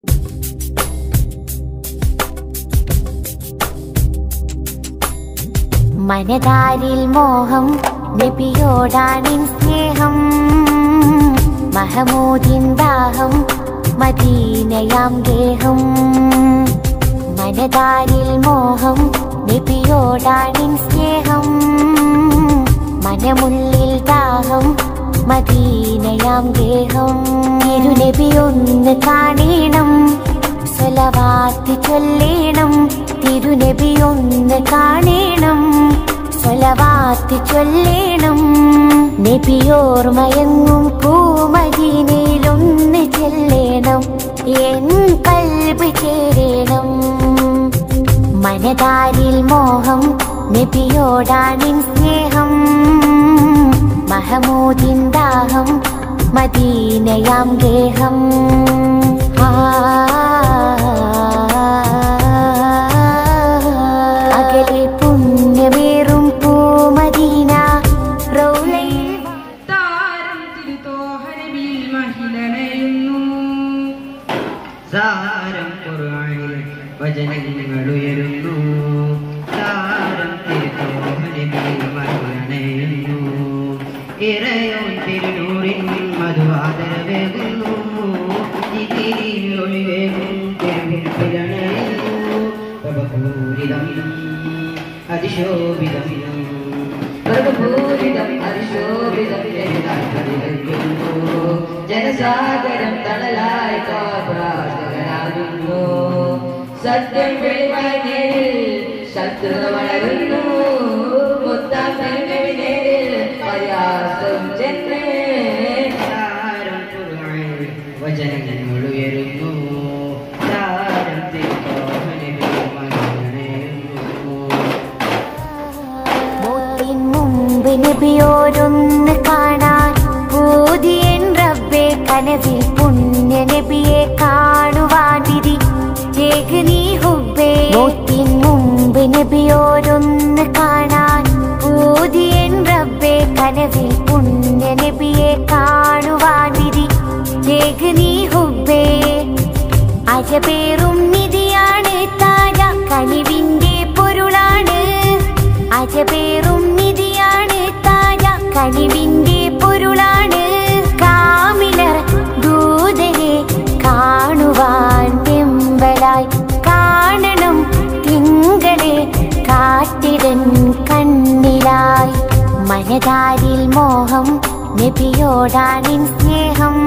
മനതാരിൽ മോഹം നബിയോടാണിൻ സ്നേഹം മഹമൂദിൻ ദാഹം മദീനയാം ഗേഹം മനതാരിൽ മോഹം നബിയോടാണിൻ സ്നേഹം മനമുള്ളിൽ ദാഹം മദീനയാം ഗേഹം തിരുനബി ഒന്ന് കാണേണം സ്വലവാത്ത് ചൊല്ലേണം തിരുനബി ഒന്ന് കാണേണം സ്വലവാത്ത് ചൊല്ലേണം നബിയോർമയങ്ങും പൂമദീനയിലൊന്ന് ചെല്ലേണം എൻ കൽബ് ചേരേണം മനതാരിൽ മോഹം നബിയോടാണിൻ സ്നേഹം മഹമൂദിൻ ദാഹം മദീനയാം ഗേഹം ആ അകലെ പുണ്യമേറും പൂമദീന റൗലയിൽ താരം തിരുത്തോഹനബിൽ മഹിളണയുന്നു സാരം ഖുർആനിൽ വചനങ്ങൾ ഉയരുന്നു താരം തിരുത്തോഹനബിൽ മരണയുന്നു ഇറയോൻ തിരുനൂറിൻ മധുവാദരവേകുന്നു ഇതിരിൽ ഒളിവേകും തിരുവിൽപ്പിരണയുന്നു പ്രഭപൂരിതം അതിശോഭിതം പ്രഭൂരിതം അതിശോഭിതം ജനതാക്കളിക്കുന്നു ജനസാഗരം തണലായി കാപ്രാജകനാകുന്നു സത്യം വെളിവായി ശത്രുത വളരുന്നു മുത്താം നേരിൽ പര്യാസം ചെന്നേ താരം ഖുർആനിൽ വചനങ്ങൾ ഉയരുന്നു താരം തിരുത്തോഹനബിൽ മരണയുന്നു മൂത്തിൻ മുമ്പ് നബിയോരൊന്ന് കാണാൻ പൂതിയൻ റബ്ബെ കനവിൽ പുണ്യ നബിയെ കാണുവാൻ വിധി ചേക് നീ ഹുബേ മൂത്തിൻ മുമ്പ് നബിയോരൊന്ന് കാണാൻ പൂതിയൻ റബ്ബെ കനവിൽ പുണ്യ നബിയെ കാണുവാൻ വിധി ചേക് നീ ഹുബേ അജപേറും നിധിയാണ് താര കനിവിന്റെ പൊരുളാണ് അജപേറും നിധിയാണ് താര കനിവിന്റെ പൊരുളാണ് കാമിലർ ദൂതരെ കാണുവാൻ വെമ്പലായി കാണണം തിങ്കളെ കാട്ടിടൻ കണ്ണിലായി മനതാരിൽ മോഹം നബിയോടാണിൻ സ്നേഹം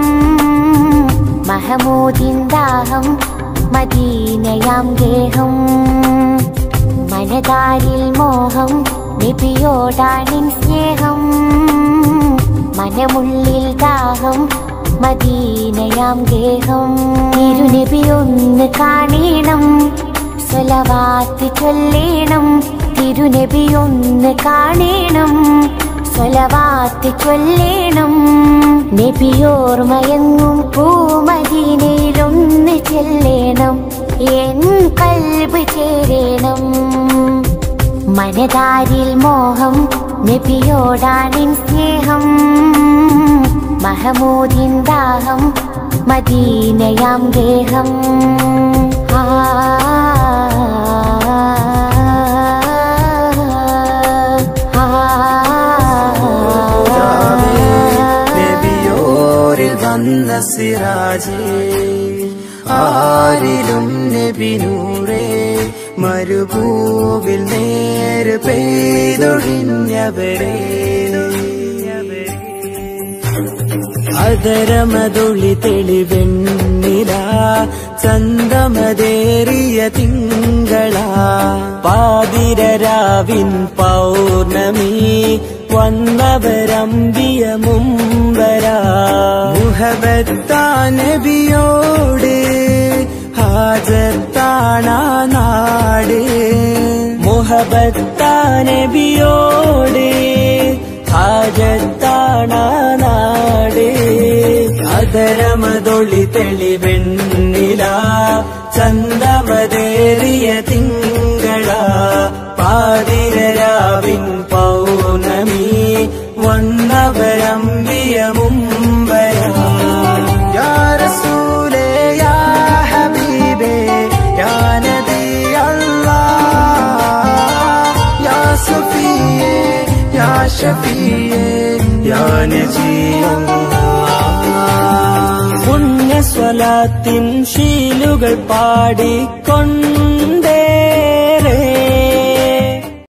മഹമൂദിൻ ദാഹം മദീനയാം ഗേഹം മനതാരിൽ മോഹം നബിയോടാണിൻ സ്നേഹം മനമുള്ളിൽ ദാഹം മദീനയാം ഗേഹം തിരുനബി ഒന്ന് കാണേണം സ്വലവാത്ത് ചൊല്ലേണം തിരുനബി ഒന്ന് കാണേണം സ്വലവാത്ത് ചൊല്ലേണം നബിയോർമയങ്ങും പൂമദീനയിലൊന്ന് ചെല്ലേണം എൻ കൽബ് ചേരേണം മനതാരിൽ മോഹം നബിയോടാണിൻ സ്നേഹം മഹമൂദിൻ ദാഹം മദീനയാം ഗേഹം ആ നബിയോരിൽ വന്ന സിറാജേ ആരിലും നബിനൂറേ മരുഭൂവിൽ നേര് പെയ്തൊഴിഞ്ഞവരെ അതരമതൊളി തെളിവെണ്ണില ചന്തമതേറിയ തിങ്കള പാതിരരാവിൻ പൗർണമി വന്നവരമ്പിയ മുമ്പര മുഹബത്താ നബിയോട് ഹാജത്താണാ നാട് മുഹബത്താ നബിയോട് ഹാജത്താണാ നാട് അതരമതൊളി തെളിവെണ്ണില ചന്തമതേറിയ തിങ്കള പാതിരരാവിൻ പൗർണമി വന്നവരമ്പിയ മുമ്പര യാ റസൂലേ യാ ഹബീബ് ഷഫിയേ യാ പുണ്യസ്വലാത്തിൻ ശീലുകൾ പാടിക്കൊണ്ടേ